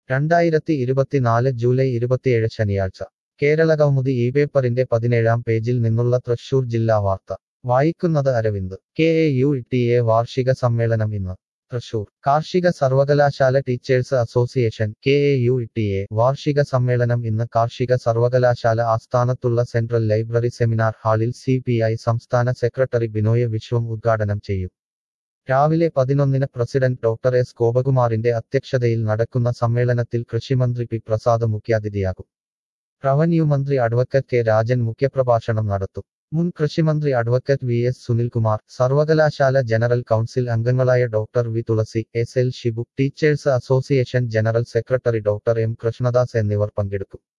രണ്ടായിരത്തി ഇരുപത്തിനാല് ജൂലൈ ഇരുപത്തിയേഴ് ശനിയാഴ്ച കേരള കൗമുദി ഈ പേപ്പറിന്റെ പതിനേഴാം പേജിൽ നിന്നുള്ള തൃശൂർ ജില്ലാ വാർത്ത വായിക്കുന്നത് Aravind K A U T A വാർഷിക സമ്മേളനം ഇന്ന് തൃശൂർ കാർഷിക സർവകലാശാല teachers association K A U T A വാർഷിക സമ്മേളനം ഇന്ന് കാർഷിക സർവകലാശാല ആസ്ഥാനത്തുള്ള സെൻട്രൽ ലൈബ്രറി സെമിനാർ ഹാളിൽ സി പി ഐ സംസ്ഥാന സെക്രട്ടറി ബിനോയ് വിശ്വം ഉദ്ഘാടനം ചെയ്യും രാവിലെ പതിനൊന്നിന് പ്രസിഡന്റ് ഡോക്ടർ എസ് ഗോപകുമാറിന്റെ അധ്യക്ഷതയിൽ നടക്കുന്ന സമ്മേളനത്തിൽ കൃഷിമന്ത്രി പി പ്രസാദ് മുഖ്യാതിഥിയാകും റവന്യൂ മന്ത്രി അഡ്വക്കറ്റ് കെ രാജൻ മുഖ്യപ്രഭാഷണം നടത്തും മുൻ കൃഷിമന്ത്രി അഡ്വക്കറ്റ് വി എസ് സുനിൽകുമാർ സർവകലാശാല ജനറൽ കൗൺസിൽ അംഗങ്ങളായ doctor V Thulasi S L Shibu teachers association general secretary doctor M Krishnadas എന്നിവർ പങ്കെടുക്കും